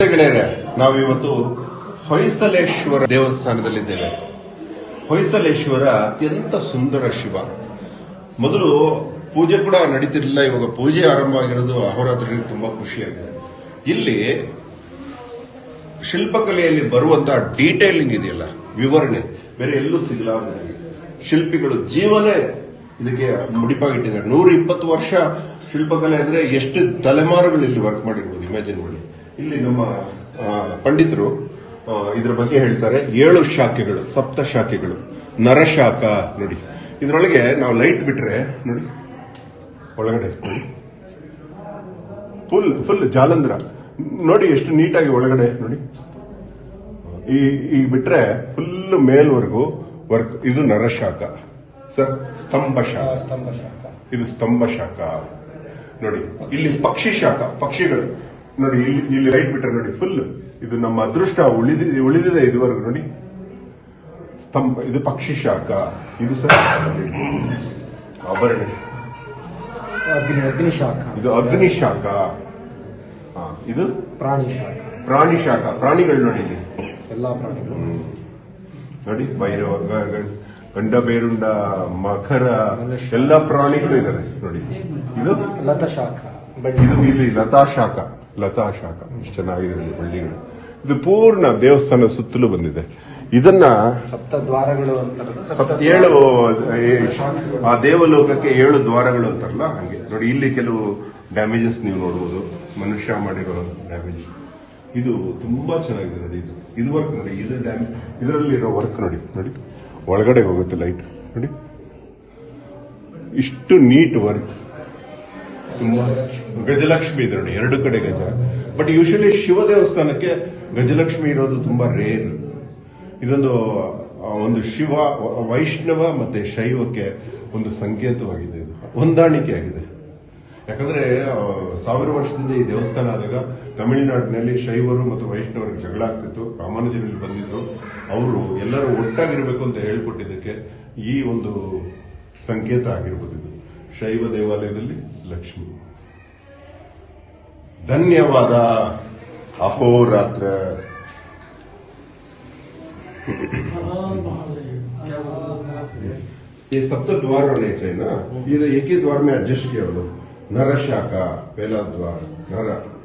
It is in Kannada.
ಗೆಳೆಯರೆ ನಾವು ಇವತ್ತು ಹೊಯ್ಸಲೇಶ್ವರ ದೇವಸ್ಥಾನದಲ್ಲಿದ್ದೇವೆ ಹೊಯ್ಸಲೇಶ್ವರ ಅತ್ಯಂತ ಸುಂದರ ಶಿವ ಮೊದಲು ಪೂಜೆ ಕೂಡ ನಡೀತಿರ್ಲಿಲ್ಲ ಇವಾಗ ಪೂಜೆ ಆರಂಭ ಆಗಿರೋದು ಅಹೋರಾತ್ರಿಗೆ ತುಂಬಾ ಖುಷಿಯಾಗಿದೆ ಇಲ್ಲಿ ಶಿಲ್ಪಕಲೆಯಲ್ಲಿ ಬರುವಂತಹ ಡೀಟೇಲಿಂಗ್ ಇದೆಯಲ್ಲ ವಿವರಣೆ ಬೇರೆ ಎಲ್ಲೂ ಸಿಗಲಾರದು ಶಿಲ್ಪಿಗಳು ಜೀವನೇ ಇದಕ್ಕೆ ಮುಡಿಪಾಗಿಟ್ಟಿದ್ದಾರೆ ನೂರ ಇಪ್ಪತ್ತು ವರ್ಷ ಶಿಲ್ಪಕಲೆ ಅಂದ್ರೆ ಎಷ್ಟು ತಲೆಮಾರುಗಳು ಇಲ್ಲಿ ವರ್ಕ್ ಮಾಡಿರ್ಬೋದು ಇಮ್ಯಾಜಿನ್ ಮಾಡಿ ಇಲ್ಲಿ ನಮ್ಮ ಆ, ಪಂಡಿತರು ಆ, ಇದ್ರ ಬಗ್ಗೆ ಹೇಳ್ತಾರೆ ಏಳು ಶಾಖೆಗಳು ಸಪ್ತ ಶಾಖೆಗಳು ನರಶಾಖ ನೋಡಿ ಇದರೊಳಗೆ ನಾವು ಲೈಟ್ ಬಿಟ್ರೆ ನೋಡಿ ಒಳಗಡೆ ನೋಡಿ ಫುಲ್ ಫುಲ್ ಜಾಲಂಧ್ರ ನೋಡಿ ಎಷ್ಟು ನೀಟಾಗಿ ಒಳಗಡೆ ನೋಡಿ ಈ ಈಗ ಬಿಟ್ರೆ ಫುಲ್ ಮೇಲ್ವರೆಗೂ ವರ್ಕ್ ಇದು ನರಶಾಖ ಸರ್ ಸ್ತಂಭ ಶಾಖ ಸ್ತಂಭ ಶಾಖ ಇದು ಸ್ತಂಭ ಶಾಖ ನೋಡಿ ಇಲ್ಲಿ ಪಕ್ಷಿ ಶಾಖ ಪಕ್ಷಿಗಳು ನೋಡಿ ಇಲ್ಲಿ ಇಲ್ಲಿ ಲೈಟ್ ಬಿಟ್ರೆ ನೋಡಿ ಫುಲ್ ಇದು ನಮ್ಮ ಅದೃಷ್ಟ ಉಳಿದಿ ಉಳಿದಿದೆ ಇದುವರೆಗೂ ನೋಡಿ ಸ್ತಂಭ ಇದು ಪಕ್ಷಿ ಶಾಖ ಇದು ಸರ್ ಆಭರಣ ಅಗ್ನಿ ಅಗ್ನಿ ಶಾಖ ಇದು ಅಗ್ನಿ ಶಾಖ ಹಾ, ಇದು ಪ್ರಾಣಿ ಶಾಖ ಪ್ರಾಣಿ ಶಾಖ ಪ್ರಾಣಿಗಳು ನೋಡಿ ಇಲ್ಲಿ ಎಲ್ಲಾ ಪ್ರಾಣಿಗಳು ನೋಡಿ ಭೈರವ ಗ- ಗ- ಗಂಡ ಬೇರುಂಡ ಮಕರ ಎಲ್ಲ ಪ್ರಾಣಿಗಳು ಇದಾವೆ ನೋಡಿ ಇದು ಲತ ಶಾಖ ಇದು ಇಲ್ಲಿ ಲತಾ ಶಾಖ ಲತಾ ಶಾಖ ಇಷ್ಟು ಚೆನ್ನಾಗಿದೆ ನೋಡಿ ಬಳ್ಳಿಗಳು ಇದು ಪೂರ್ಣ ದೇವಸ್ಥಾನ ಸುತ್ತಲೂ ಬಂದಿದೆ ಇದನ್ನ ಸಪ್ತ ದ್ವಾರಗಳು ಅಂತಾರಲ್ಲ ಸಪ್ತ ಏಳು ಏ- ಆ ದೇವಲೋಕಕ್ಕೆ ಏಳು ದ್ವಾರಗಳು ಅಂತಾರಲ್ಲ ಹಂಗೆ ನೋಡಿ ಇಲ್ಲಿ ಕೆಲವು ಡ್ಯಾಮೇಜಸ್ ನೀವು ನೋಡಬಹುದು ಮನುಷ್ಯ ಮಾಡಿರೋ ಡ್ಯಾಮೇಜ್ ಇದು ತುಂಬಾ ಚೆನ್ನಾಗಿದೆ ನೋಡಿ ಇದು ಇದು ವರ್ಕ್ ನೋಡಿ ಇದು ಡ್ಯಾಮೇಜ್ ಇದರಲ್ಲಿರೋ ವರ್ಕ್ ನೋಡಿ ನೋಡಿ ಒಳಗಡೆ ಹೋಗುತ್ತೆ ಲೈಟ್ ನೋಡಿ ಇಷ್ಟು ನೀಟ್ ವರ್ಕ್ ತುಂಬಾ ಗಜಲಕ್ಷ್ಮಿ ಇದೆ ನೋಡಿ ಎರಡು ಕಡೆ ಗಜ ಬಟ್ ಯೂಶಲಿ ಶಿವ ದೇವಸ್ಥಾನಕ್ಕೆ ಗಜಲಕ್ಷ್ಮಿ ಇರೋದು ತುಂಬಾ ರೇರ್ ಇದೊಂದು ಆ, ಒಂದು ಶಿವ ವೈಷ್ಣವ ಮತ್ತೆ ಶೈವಕ್ಕೆ ಒಂದು ಸಂಕೇತವಾಗಿದೆ ಇದು ಹೊಂದಾಣಿಕೆ ಆಗಿದೆ ಯಾಕಂದ್ರೆ ಆ, ಸಾವಿರ ವರ್ಷದಿಂದ ಈ ದೇವಸ್ಥಾನ ಆದಾಗ ತಮಿಳುನಾಡಿನಲ್ಲಿ ಶೈವರು ಮತ್ತು ವೈಷ್ಣವರಿಗೆ ಜಗಳ ಆಗ್ತಿತ್ತು ರಾಮಾನುಜರಲ್ಲಿ ಬಂದಿದ್ರು ಅವರು ಎಲ್ಲರೂ ಒಟ್ಟಾಗಿರ್ಬೇಕು ಅಂತ ಹೇಳ್ಕೊಟ್ಟಿದ್ದಕ್ಕೆ ಈ ಒಂದು ಸಂಕೇತ ಆಗಿರ್ಬೋದು ಇದು ಶೈವ ದೇವಾಲಯದಲ್ಲಿ ಲಕ್ಷ್ಮಿ ಧನ್ಯವಾದ ಅಹೋರಾತ್ರ ये सप्त द्वार होने चाहिए ना ये तो एक ही द्वार में एडजस्ट किया वो नर शाखा पहला द्वार नर